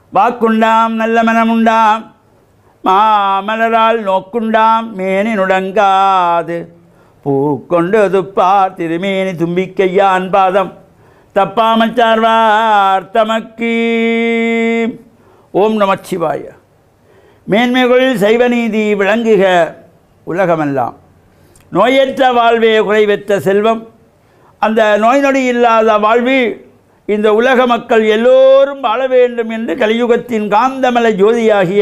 வாக்குண்டாம் நல்ல மனமுண்டாம் மாமலரால் நோக்குண்டாம் மேனி நுடங்காது பூக்கொண்டு துப்பார் திருமேனி தும்பிக்கையான் பாதம் தப்பாமல் சார்வார் தமக்கு ஓம் நமச்சிவாய மேன்மைகள் சைவநீதி விளங்குக உலகமெல்லாம் நோயற்ற வாழ்வே குறைவற்ற செல்வம் அந்த நோய் நொடி இல்லாத வாழ்வு இந்த உலக மக்கள் எல்லோரும் வாழ வேண்டும் என்று கலியுகத்தின் காந்தமல ஜோதியாகிய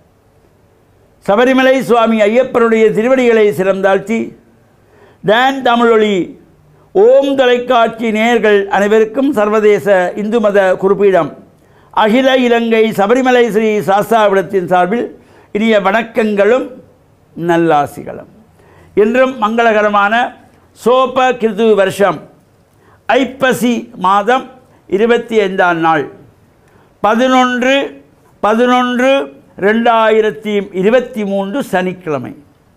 சபரிமலை சுவாமி ஐயப்பனுடைய திருவடிகளை சிறந்தாழ்த்தி டான் தமிழொலி ஓம் தொலைக்காட்சி நேயர்கள் அனைவருக்கும் சர்வதேச இந்து மத குறிப்பீடம் அகில இலங்கை சபரிமலை ஸ்ரீ சாஸ்தாவிடத்தின் சார்பில் இனிய வணக்கங்களும் நல்லாசிகளும் இன்றும் மங்களகரமான சோப கிருது வருஷம் ஐப்பசி மாதம் இருபத்தி ஐந்தாம் நாள் பதினொன்று பதினொன்று ரெண்டாயிரத்தி இருபத்தி மூன்று சனிக்கிழமை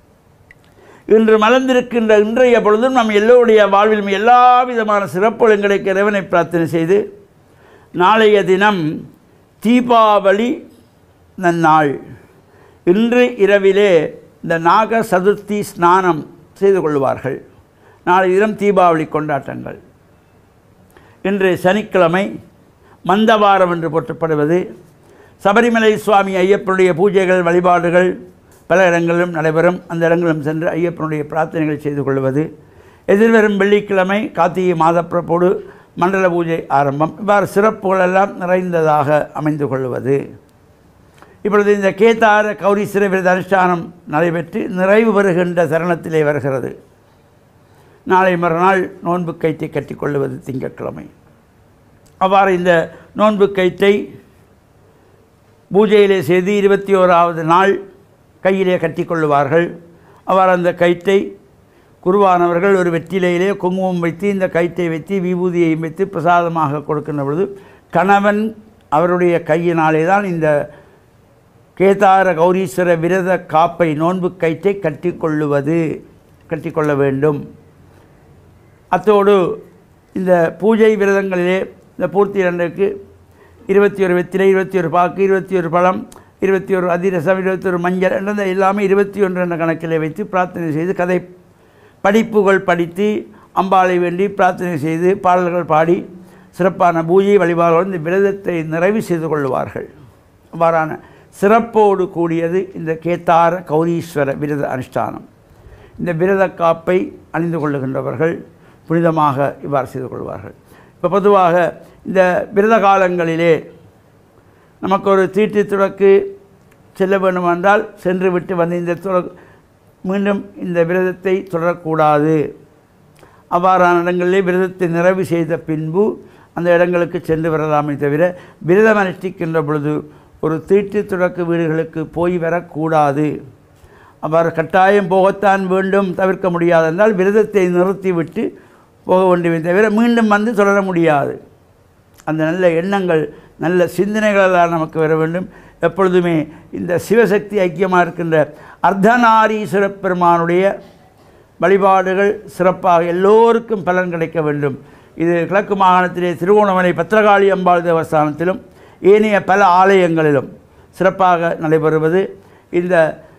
இன்று மலர்ந்திருக்கின்ற இன்றைய பொழுதும் நம் எல்லோருடைய வாழ்விலும் எல்லா விதமான சிறப்புகளும் கிடைக்க இறைவனை பிரார்த்தனை செய்து நாளைய தினம் தீபாவளி நன்னாள் இன்று இரவிலே இந்த நாக சதுர்த்தி ஸ்நானம் செய்து கொள்வார்கள் நாளை தினம் தீபாவளி கொண்டாட்டங்கள் இன்று சனிக்கிழமை மந்தவாரம் என்று போற்றப்படுவது சபரிமலை சுவாமி ஐயப்பனுடைய பூஜைகள் வழிபாடுகள் பல இடங்களிலும் நடைபெறும் அந்த இடங்களும் சென்று ஐயப்பனுடைய பிரார்த்தனைகளை செய்து கொள்வது எதிர்வரும் வெள்ளிக்கிழமை கார்த்திகை மாதப்பிறப்போடு மண்டல பூஜை ஆரம்பம் இவ்வாறு சிறப்புகளெல்லாம் நிறைந்ததாக அமைந்து கொள்வது இப்பொழுது இந்த கேதார கௌரீஸ்வர விரத அனுஷ்டானம் நடைபெற்று நிறைவு பெறுகின்ற தருணத்திலே வருகிறது நாளை மறுநாள் நோன்பு கயிற்றை கட்டிக்கொள்வது திங்கட்கிழமை அவ்வாறு இந்த நோன்பு கயிற்றை பூஜையிலே செய்து இருபத்தி ஓராவது நாள் கையிலே கட்டிக்கொள்ளுவார்கள் அவ்வாறு அந்த கயிற்றை குருவானவர்கள் ஒரு வெற்றிலையிலே குங்குமம் வைத்து இந்த கயிற்றை வைத்து விபூதியையும் வைத்து பிரசாதமாக கொடுக்கின்ற பொழுது கணவன் அவருடைய கையினாலே தான் இந்த கேதார கௌரீஸ்வர விரத காப்பை நோன்பு கயிற்றை கட்டிக்கொள்ளுவது கட்டிக்கொள்ள வேண்டும் அத்தோடு இந்த பூஜை விரதங்களிலே இந்த பூர்த்தி இரண்டுக்கு இருபத்தி ஒரு வெத்திலை இருபத்தி ஒரு பாக்கு இருபத்தி ஒரு பழம் இருபத்தி ஒரு அதிரசம் இருபத்தி ஒரு மஞ்சள் என்ற எல்லாமே இருபத்தி ஒன்று என்ற கணக்கிலே வைத்து பிரார்த்தனை செய்து கதை படிப்புகள் படித்து அம்பாளை வேண்டி பிரார்த்தனை செய்து பாடல்கள் பாடி சிறப்பான பூஜை வழிபாடுகள் இந்த விரதத்தை நிறைவு செய்து கொள்வார்கள் அவ்வாறான சிறப்போடு கூடியது இந்த கேத்தார கௌரீஸ்வர விரத அனுஷ்டானம் இந்த விரத காப்பை அணிந்து கொள்ளுகின்றவர்கள் புனிதமாக இவ்வாறு செய்து கொள்வார்கள் இப்போ பொதுவாக இந்த விரத காலங்களிலே நமக்கு ஒரு தீட்டு துறக்கு செல்ல வேண்டுமென்றால் சென்று விட்டு வந்து இந்த துற மீண்டும் இந்த விரதத்தை தொடரக்கூடாது அவ்வாறான இடங்களிலே விரதத்தை நிறைவு செய்த பின்பு அந்த இடங்களுக்கு சென்று வரலாமே தவிர விரதம் அனுஷ்டிக்கின்ற பொழுது ஒரு தீட்டு துறக்கு வீடுகளுக்கு போய் வரக்கூடாது அவ்வாறு கட்டாயம் போகத்தான் வேண்டும் தவிர்க்க முடியாது என்றால் விரதத்தை நிறுத்திவிட்டு போக வேண்டுமே தவிர மீண்டும் வந்து தொடர முடியாது அந்த நல்ல எண்ணங்கள் நல்ல சிந்தனைகளெல்லாம் நமக்கு வர வேண்டும் எப்பொழுதுமே இந்த சிவசக்தி ஐக்கியமாக இருக்கின்ற அர்த்தநாரீஸ்வர பெருமானுடைய வழிபாடுகள் சிறப்பாக எல்லோருக்கும் பலன் கிடைக்க வேண்டும் இது கிழக்கு மாகாணத்திலே திருவோணமலை பத்திரகாளி அம்பாள் தேவஸ்தானத்திலும் ஏனைய பல ஆலயங்களிலும் சிறப்பாக நடைபெறுவது இந்த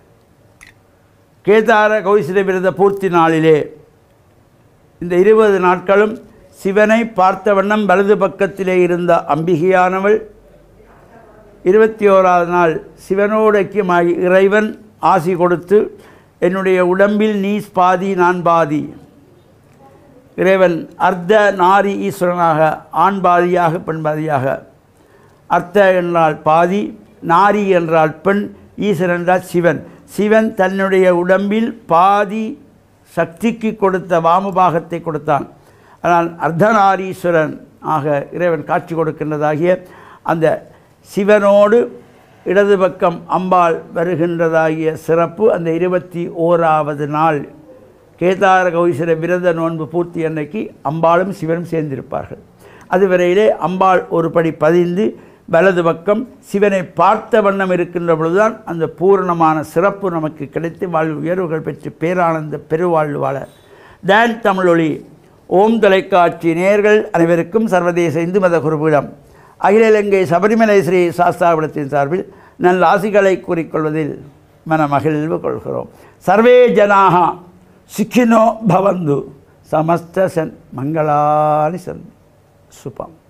கேதார கௌசிர விரத பூர்த்தி நாளிலே இந்த இருபது நாட்களும் சிவனை பார்த்த வண்ணம் வலது பக்கத்திலே இருந்த அம்பிகையானவள் இருபத்தி ஓராவது நாள் சிவனோடு ஐக்கியமாகி இறைவன் ஆசி கொடுத்து என்னுடைய உடம்பில் நீ பாதி நான் பாதி இறைவன் அர்த்த நாரி ஈஸ்வரனாக ஆண் பாதியாக பெண் பாதியாக அர்த்த என்றால் பாதி நாரி என்றால் பெண் ஈஸ்வரன் என்றால் சிவன் சிவன் தன்னுடைய உடம்பில் பாதி சக்திக்கு கொடுத்த வாமபாகத்தை கொடுத்தான் ஆனால் அர்த்தநாரீஸ்வரன் ஆக இறைவன் காட்சி கொடுக்கின்றதாகிய அந்த சிவனோடு இடது பக்கம் அம்பாள் வருகின்றதாகிய சிறப்பு அந்த இருபத்தி ஓராவது நாள் கேதார கௌசர விரத நோன்பு பூர்த்தி அன்னைக்கு அம்பாளும் சிவனும் சேர்ந்திருப்பார்கள் அதுவரையிலே அம்பாள் ஒரு படி பதிந்து வலது பக்கம் சிவனை பார்த்த வண்ணம் இருக்கின்ற பொழுதுதான் அந்த பூரணமான சிறப்பு நமக்கு கிடைத்து வாழ்வு உயர்வுகள் பெற்று பேரானந்த பெருவாழ்வு வாழ டான் தமிழொலி ஓம் தொலைக்காட்சி நேயர்கள் அனைவருக்கும் சர்வதேச இந்து மத குருபீடம் அகில இலங்கை சபரிமலை ஸ்ரீ சாஸ்தாபுரத்தின் சார்பில் நல்ல ஆசிகளை கூறிக்கொள்வதில் மன மகிழ்வு கொள்கிறோம் சர்வே ஜனாக சுக்கினோ பவந்து சமஸ்த சன் மங்களானி சன் சுபம்